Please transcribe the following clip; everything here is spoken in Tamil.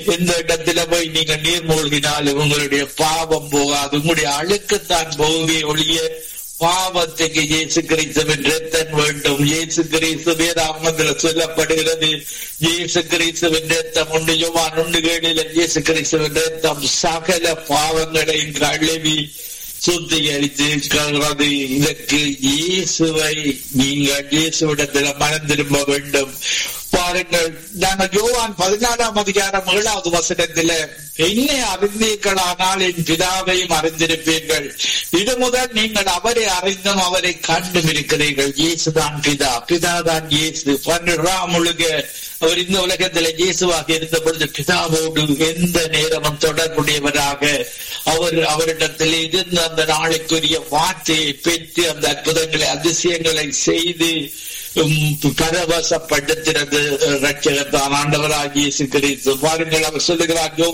எந்த இடத்துல போய் நீங்க நீர் மூழ்கினாலும் உங்களுடைய பாவம் போகாது உங்களுடைய அழுக்குத்தான் போகவே ஒழிய பாவத்துக்கு இயேசு கிறிஸ்துவின் ரத்தம் வேண்டும் இயேசு கிறிஸ்து வேதாமத்தில் சொல்லப்படுகிறது இயேசு கிறிஸ்துவின் ரத்தம் உண்டு யோவான் உண்டு கேடில இயேசு கிறிஸ்துவின் ரத்தம் சகல பாவங்களையும் கழுவி சுத்திகரித்திருக்கிறது இதற்கு இயேசுவை நீங்கள் இயேசுவிடத்தில் மனம் திரும்ப வேண்டும் பாருங்கள் நாங்கள் யோவான் பதினாலாம் அதிகாரம் ஏழாவது வசனத்தில் என்னை அறிந்தீர்களானால் என் பிதாவையும் அறிந்திருப்பீர்கள் இது முதல் நீங்கள் அவரை அறிந்தும் அவரை கண்டும் இருக்கிறீர்கள் இயேசுதான் பிதா பிதாதான் இயேசு பன்னிராம் முழுக அவர் இந்த உலகத்தில் இயேசுவாக இருந்த பொழுது பிதாவோடு எந்த நேரமும் தொடர்புடையவராக அவர் அவரிடத்தில் இருந்து அந்த நாளைக்குரிய வார்த்தையை பெற்று அந்த அற்புதங்களை அதிசயங்களை செய்து பரவசப்படுத்துறது ரட்சகத்தான் ஆண்டவராக இயேசு கிறிஸ்து பாருங்கள் அவர் சொல்லுகிறார்